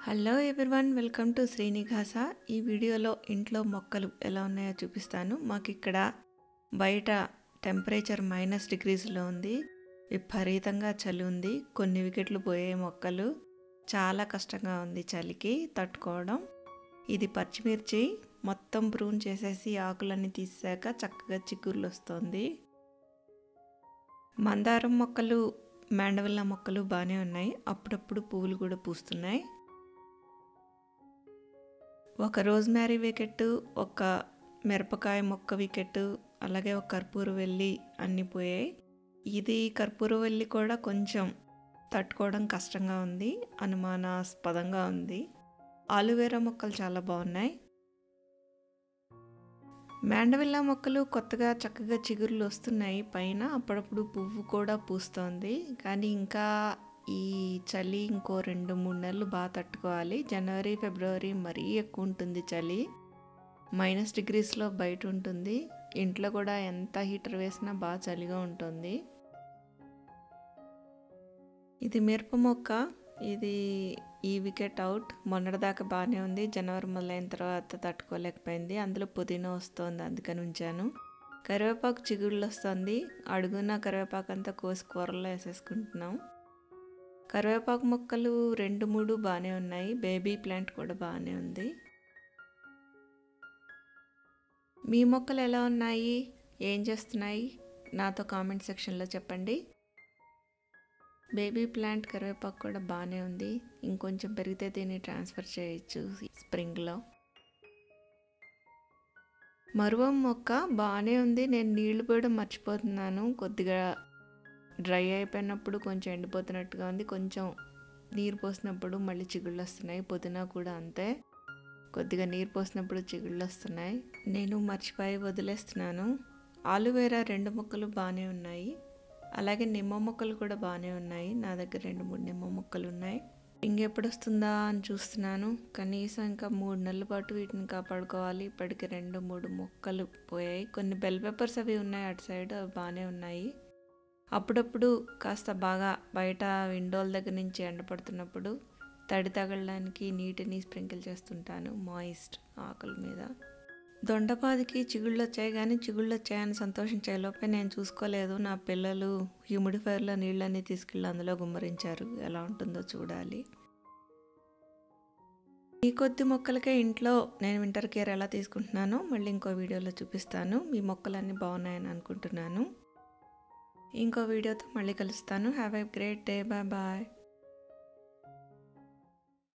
hello everyone welcome to Srinivasa ఈ వీడియోలో ఇంట్లో మొక్కలు ఎలా ఉన్నాయో చూపిస్తాను మాకు ఇక్కడ బయట టెంపరేచర్ మైనస్ డిగ్రీస్లో ఉంది విపరీతంగా చలి ఉంది కొన్ని వికెట్లు పోయే మొక్కలు చాలా కష్టంగా ఉంది చలికి తట్టుకోవడం ఇది పచ్చిమిర్చి మొత్తం ప్రూన్ చేసేసి ఆకులన్నీ తీసాక చక్కగా చిగుర్లు వస్తుంది మందారం మొక్కలు మాండవిల్లా మొక్కలు బాగానే ఉన్నాయి అప్పుడప్పుడు పువ్వులు కూడా పూస్తున్నాయి ఒక రోజ్మ్యారీ వికెట్ ఒక మిరపకాయ మొక్క వికెట్ అలాగే ఒక కర్పూర వెళ్ళి అన్నీ పోయాయి ఇది కర్పూర వెళ్ళి కూడా కొంచెం తట్టుకోవడం కష్టంగా ఉంది అనుమానాస్పదంగా ఉంది ఆలువేరా మొక్కలు చాలా బాగున్నాయి మ్యాండవిల్లా మొక్కలు కొత్తగా చక్కగా చిగురులు వస్తున్నాయి పైన అప్పుడప్పుడు పువ్వు కూడా పూస్తోంది కానీ ఇంకా ఈ చలి ఇంకో రెండు మూడు నెలలు బాగా తట్టుకోవాలి జనవరి ఫిబ్రవరి మరీ ఎక్కువ ఉంటుంది చలి మైనస్ డిగ్రీస్లో బయట ఉంటుంది ఇంట్లో కూడా ఎంత హీటర్ వేసినా బాగా చలిగా ఉంటుంది ఇది మిరప మొక్క ఇది ఈ వికెట్ అవుట్ మొన్నటిదాకా బాగానే ఉంది జనవరి మొదలైన తర్వాత తట్టుకోలేకపోయింది అందులో పుదీనా వస్తుంది అందుకని ఉంచాను కరివేపాకు చిగుళ్ళు వస్తుంది అడుగున కరివేపాకు అంతా కోసి కూరలో వేసేసుకుంటున్నాం కరివేపాకు మొక్కలు రెండు మూడు బాగానే ఉన్నాయి బేబీ ప్లాంట్ కూడా బాగానే ఉంది మీ మొక్కలు ఎలా ఉన్నాయి ఏం చేస్తున్నాయి నాతో కామెంట్ సెక్షన్లో చెప్పండి బేబీ ప్లాంట్ కరివేపాకు కూడా బాగానే ఉంది ఇంకొంచెం పెరిగితే దీన్ని ట్రాన్స్ఫర్ చేయొచ్చు స్ప్రింగ్లో మరువం మొక్క బాగానే ఉంది నేను నీళ్లు పోయడం మర్చిపోతున్నాను కొద్దిగా డ్రై అయిపోయినప్పుడు కొంచెం ఎండిపోతున్నట్టుగా ఉంది కొంచెం నీరు పోసినప్పుడు మళ్ళీ చిగుళ్ళు వస్తున్నాయి పుదీనా కూడా అంతే కొద్దిగా నీరు పోసినప్పుడు చిగుళ్ళు వస్తున్నాయి నేను మర్చిపోయి వదిలేస్తున్నాను ఆలువేరా రెండు మొక్కలు బాగానే ఉన్నాయి అలాగే నిమ్మ మొక్కలు కూడా బాగానే ఉన్నాయి నా దగ్గర రెండు మూడు నిమ్మ మొక్కలు ఉన్నాయి ఇంకెప్పుడు వస్తుందా అని చూస్తున్నాను కనీసం ఇంకా మూడు నెలల పాటు వీటిని కాపాడుకోవాలి ఇప్పటికి రెండు మూడు మొక్కలు పోయాయి కొన్ని బెల్ పెప్పర్స్ అవి ఉన్నాయి అటు సైడ్ అవి బాగానే ఉన్నాయి అప్పుడప్పుడు కాస్త బాగా బయట విండోల దగ్గర నుంచి ఎండపడుతున్నప్పుడు తడి తగలడానికి నీటిని స్ప్రింకిల్ చేస్తుంటాను మాయిస్ట్ ఆకుల మీద దొండపాదికి చిగుళ్ళు వచ్చాయి కానీ చిగుళ్ళు వచ్చాయని సంతోషించేలోపే నేను చూసుకోలేదు నా పిల్లలు హ్యూమిడిఫైర్లో నీళ్ళన్నీ తీసుకెళ్ళి అందులో గుమ్మరించారు ఎలా ఉంటుందో చూడాలి ఈ కొద్ది మొక్కలకే ఇంట్లో నేను వింటర్ కేర్ ఎలా తీసుకుంటున్నానో మళ్ళీ ఇంకో వీడియోలో చూపిస్తాను మీ మొక్కలన్నీ బాగున్నాయని అనుకుంటున్నాను ఇంకో వీడియోతో మళ్ళీ కలుస్తాను have a great day bye bye